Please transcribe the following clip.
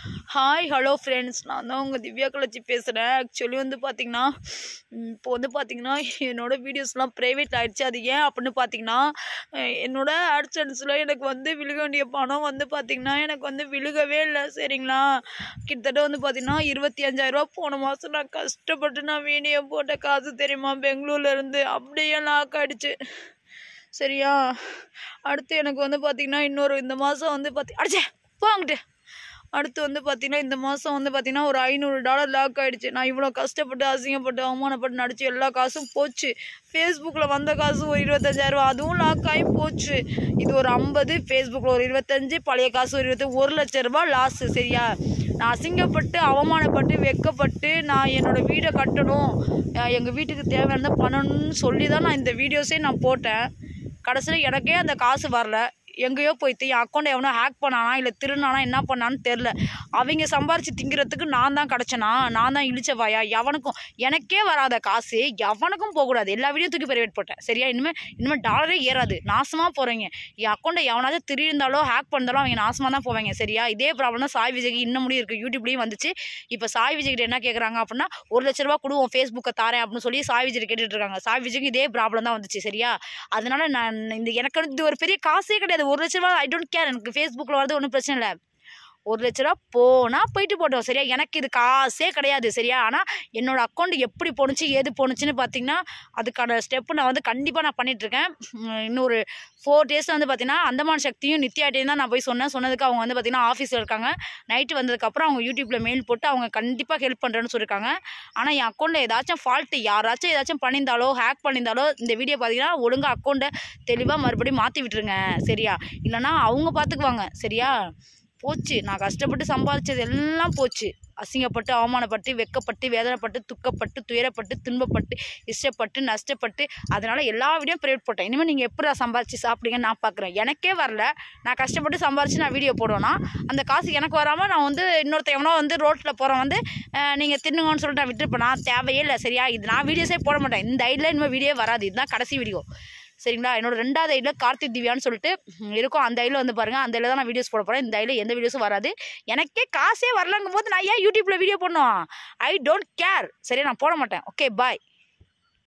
hi hello friends நான் தான் உங்கள் திவ்யா கலச்சி பேசுகிறேன் ஆக்சுவலி வந்து பார்த்தீங்கன்னா ம், இப்போ வந்து பார்த்தீங்கன்னா என்னோடய வீடியோஸ்லாம் ப்ரைவேட் ஆயிடுச்சு அது ஏன் அப்படின்னு பார்த்தீங்கன்னா அஹ், என்னோட ஆட்சன்ஸில் எனக்கு வந்து விழுக வேண்டிய பணம் வந்து பார்த்தீங்கன்னா எனக்கு வந்து விழுகவே இல்லை சரிங்களா கிட்டத்தட்ட வந்து பார்த்தீங்கன்னா இருபத்தி அஞ்சாயிரரூபா போன மாதம் நான் கஷ்டப்பட்டு நான் வீடியோ போட்ட காசு தெரியுமா பெங்களூர்ல இருந்து அப்படியே லாக் ஆயிடுச்சு சரியா அடுத்து எனக்கு வந்து பார்த்தீங்கன்னா இன்னொரு இந்த மாதம் வந்து பார்த்தி அடிச்சே போங்கிட்டு அடுத்து வந்து பார்த்தீங்கன்னா இந்த மாதம் வந்து பார்த்தீங்கன்னா ஒரு ஐநூறு டாலர் லாக் ஆயிடுச்சு நான் இவ்வளோ கஷ்டப்பட்டு அசிங்கப்பட்டு அவமானப்பட்டு நடிச்சு எல்லா காசும் போச்சு ஃபேஸ்புக்கில் வந்த காசு ஒரு இருபத்தஞ்சாயிரரூபா அதுவும் லாக் ஆகி போச்சு இது ஒரு ஐம்பது ஃபேஸ்புக்கில் ஒரு இருபத்தஞ்சு பழைய காசு ஒரு இருபத்தி ஒரு லட்ச ரூபாய் லாஸு சரியா நான் அசிங்கப்பட்டு அவமானப்பட்டு வெக்கப்பட்டு நான் என்னோட வீடை கட்டணும் எங்கள் வீட்டுக்கு தேவையானதை பண்ணணும்னு சொல்லி தான் நான் இந்த வீடியோஸே நான் போட்டேன் கடைசியில் எனக்கே அந்த காசு வரல எங்கேயோ போய்த்து என் அக்கௌண்ட்டை எவனோ ஹேக் பண்ணானா இல்லை திருநானா என்ன பண்ணான்னு தெரில அவங்க சம்பாரிச்சு திங்கிறதுக்கு நான் தான் கிடச்சனா நான் தான் இழிச்சவாயா எவனுக்கும் எனக்கே வராத காசு எவனுக்கும் போகக்கூடாது எல்லா வீடியோ தூக்கி பிரைவேட் போட்டேன் சரியா இனிமேல் இனிமேல் டாலரே ஏறாது நாசமாக போகிறீங்க என் அக்கௌண்ட்டை எவனாச்சும் திருந்தாலோ ஹேக் பண்ணாலோ அவங்க நாசமாக தான் போவாங்க சரியா இதே ப்ராப்ளம் தான் சாய் விஜய்க்கு இன்னும் முடியும் இருக்குது யூடியூப்லேயும் வந்துச்சு இப்போ சாய் விஜய்கிட்ட என்ன கேட்குறாங்க அப்படின்னா ஒரு லட்ச ரூபா கொடு உன் ஃபேஸ்புக்கை தாரேன் அப்படின்னு சொல்லி சாய் விஜய் கேட்டுட்டு இருக்காங்க சாய் விஜய்க்கு இதே ப்ராப்ளம் தான் வந்துச்சு சரியா அதனால நான் இந்த எனக்கு வந்து இது ஒரு பெரிய காசே கிடையாது ஒரு லட்ச ரூபா ஐ டோன்ட் கேர் எனக்கு ஃபேஸ்புக்கில் வரது ஒன்றும் பிரச்சனை இல்லை ஒரு லட்ச ரூபா போனால் போயிட்டு போட்டோம் சரியா எனக்கு இது காசே கிடையாது சரியா ஆனால் என்னோட அக்கௌண்ட் எப்படி போணுச்சு ஏது போணுச்சுன்னு பார்த்தீங்கன்னா அதுக்கான ஸ்டெப்பு நான் வந்து கண்டிப்பாக நான் பண்ணிகிட்ருக்கேன் இன்னொரு ஃபோர் டேஸ் வந்து பார்த்தீங்கன்னா அந்தமான் சக்தியும் நித்யாட்டையும் தான் நான் போய் சொன்னேன் சொன்னதுக்கு அவங்க வந்து பார்த்தீங்கன்னா ஆஃபீஸில் இருக்காங்க நைட்டு வந்ததுக்கப்புறம் அவங்க யூடியூப்பில் மெயில் போட்டு அவங்க கண்டிப்பாக ஹெல்ப் பண்ணுறேன்னு சொல்லியிருக்காங்க ஆனால் என் அக்கௌண்ட்டில் ஏதாச்சும் ஃபால்ட்டு யாராச்சும் ஏதாச்சும் பண்ணியிருந்தாலோ ஹேக் பண்ணியிருந்தாலோ இந்த வீடியோ பார்த்தீங்கன்னா ஒழுங்காக அக்கௌண்ட்டை தெளிவாக மறுபடியும் மாற்றி விட்டுருங்க சரியா இல்லைன்னா அவங்க பார்த்துக்குவாங்க சரியா போச்சு நான் கஷ்டப்பட்டு சம்பாதிச்சது எல்லாம் போச்சு அசிங்கப்பட்டு அவமானப்பட்டு வெக்கப்பட்டு வேதனைப்பட்டு துக்கப்பட்டு துயரப்பட்டு துன்பப்பட்டு இஷ்டப்பட்டு நஷ்டப்பட்டு அதனால எல்லா வீடியோ ப்ரைவேட் போட்டேன் இனிமேல் நீங்கள் எப்படி சம்பாரிச்சு சாப்பிடுங்கன்னு நான் பார்க்குறேன் எனக்கே வரல நான் கஷ்டப்பட்டு சம்பாரிச்சு நான் வீடியோ போடுவேன்னா அந்த காசு எனக்கு வராமல் நான் வந்து இன்னொருத்த எவனோ வந்து ரோட்டில் போகிறேன் வந்து நீங்கள் தின்னுங்கன்னு சொல்லிட்டு நான் விட்டுருப்பேன் நான் தேவையே இல்லை சரியா இது நான் வீடியோஸே போட மாட்டேன் இந்த ஐடியில் இனிமேல் வீடியோ வராது இதுதான் கடைசி வீடியோ சரிங்களா என்னோட ரெண்டாவது ஐடியில் கார்த்திக் திவ்யான்னு சொல்லிட்டு ம், இருக்கும் அந்த ஐடியில் வந்து பாருங்கள் அந்த ஐடியில் தான் நான் வீடியோஸ் போட போகிறேன் இந்த ஐடியில் எந்த வீடியோஸும் வராது எனக்கே காசே வரலங்கும் போது நான் ஏன் யூடியூப்பில் வீடியோ பண்ணுவோம் ஐ டோன்ட் கேர் சரியா நான் போட மாட்டேன் ஓகே பாய்